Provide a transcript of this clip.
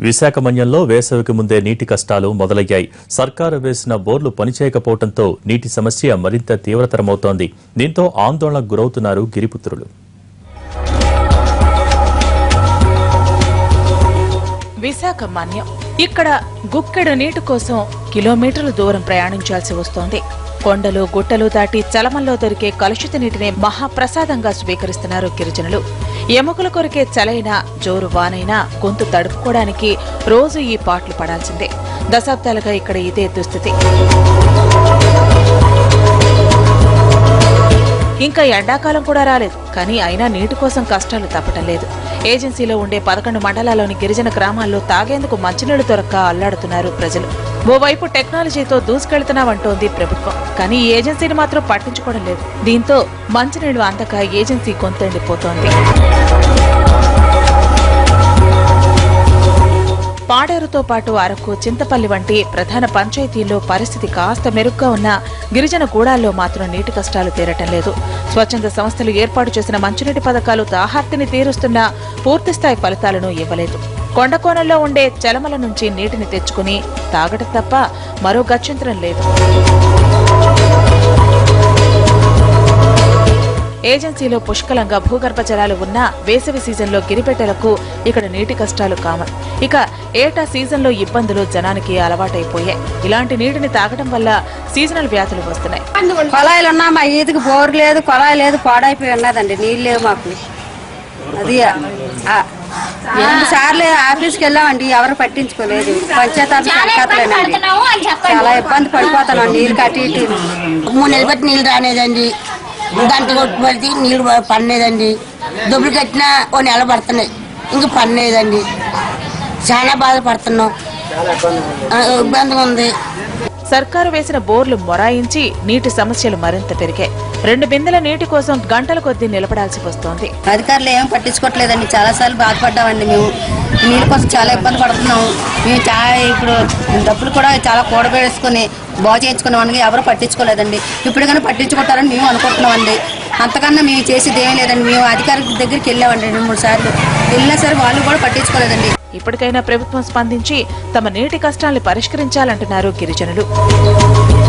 విశాఖ మన్యంలో వేసవికి ముందే నీటి కష్టాలు మొదలయ్యాయి సర్కారు వేసిన బోర్లు పనిచేయకపోవడంతో నీటి సమస్య మరింత తీవ్రతరమవుతోంది దీంతో ఆందోళనకు గురవుతున్నారు గిరిపుత్రులు విశాఖ మన్యం ఇక్కడ గుక్కెడు నీటి కోసం కిలోమీటర్ల దూరం ప్రయాణించాల్సి వస్తోంది కొండలు గుట్టలు దాటి చలమల్లో దొరికే కలుషిత నీటిని మహాప్రసాదంగా స్వీకరిస్తున్నారు గిరిజనులు ఎముకల కొరికే చలైన జోరు వానైనా గొంతు తడుపుకోవడానికి రోజు ఈ పాటలు పడాల్సిందే దశాబ్దాలుగా ఇక్కడ ఇదే దుస్థితి ఇంకా ఎండాకాలం కూడా రాలేదు కానీ అయినా నీటి కోసం కష్టాలు తప్పటం లేదు ఏజెన్సీలో ఉండే పదకొండు మండలాల్లోని గిరిజన గ్రామాల్లో తాగేందుకు మంచినీళ్లు దొరక్క అల్లాడుతున్నారు ప్రజలు ఓవైపు టెక్నాలజీతో దూసుకెళ్తున్నామంటోంది ప్రభుత్వం కానీ ఈ ఏజెన్సీని మాత్రం పట్టించుకోవడం లేదు దీంతో మంచినీళ్లు అందక ఏజెన్సీ గొంతెండిపోతోంది పాడేరుతో పాటు అరకు చింతపల్లి వంటి ప్రధాన పంచాయతీల్లో పరిస్థితి కాస్త మెరుగ్గా ఉన్న గిరిజన గూడాల్లో మాత్రం నీటి కష్టాలు తీరటం లేదు స్వచ్ఛంద సంస్థలు ఏర్పాటు చేసిన మంచినీటి పథకాలు దాహార్తిని తీరుస్తున్నా పూర్తిస్థాయి ఫలితాలను ఇవ్వలేదు కొండకోణంలో ఉండే చలమల నుంచి నీటిని తెచ్చుకుని తాగటం తప్ప మరో గత్యంతరం లేదు ఏజెన్సీలో పుష్కలంగా భూగర్భ జలాలు ఉన్న వేసవి సీజన్లో గిరిపెట్టెలకు ఇక్కడ నీటి కష్టాలు కామన్ ఇక ఏటా సీజన్లో ఇబ్బందులు జనానికి అలవాటైపోయాయి ఇలాంటి నీటిని తాగడం వల్ల సీజనల్ వ్యాధులు వస్తున్నాయి కొలాయిలు ఉన్నా మా ఈదికి బోర్ లేదు కొలాయి లేదు పాడైపోయి ఉన్నదండి నీళ్ళు లేవు మాకు అది ఆ, రెండు సార్లు ఆఫీస్కి వెళ్ళామండి ఎవరు పట్టించుకోలేదు పంచాయతీ సంకతలేనండి చాలా ఇబ్బంది పడిపోతున్నాం నీళ్ళు కట్టి ఇటు మూడు నెలలు బట్టి నీళ్ళు రానేదండి గంట కొట్టి పడితే నీళ్ళు పడలేదండి దుబ్బులు కట్టినా ఓ నెల పడుతున్నాయి ఇంక పడలేదండి చాలా బాధపడుతున్నాం ఆ, ఇబ్బందిగా ఉంది సర్కారు వేసిన బోర్లు మొరాయించి నీటి సమస్యలు మరింత పెరిగాయి రెండు బిందెల నీటి కోసం గంటల కొద్దీ నిలబడాల్సి వస్తోంది అధికారులు ఏం పట్టించుకోవట్లేదండి చాలాసార్లు బాధపడ్డామండి మేము ఈ నీళ్ళ కోసం చాలా ఇబ్బంది పడుతున్నాము మేము చాలా ఇప్పుడు డబ్బులు కూడా చాలా కూడబేసుకుని బాగు చేయించుకున్నామని ఎవరు పట్టించుకోలేదండి ఇప్పుడు కానీ పట్టించుకుంటారని మేము అనుకుంటున్నామండి అంతకన్నా మేము చేసేది ఏమీ లేదండి మేము అధికారుల దగ్గరికి వెళ్ళామండి రెండు మూడు సార్లు వెళ్ళినా సరే వాళ్ళు కూడా పట్టించుకోలేదండి ఇప్పటికైనా ప్రభుత్వం స్పందించి తమ నీటి కష్టాల్ని పరిష్కరించాలంటున్నారు గిరిజనులు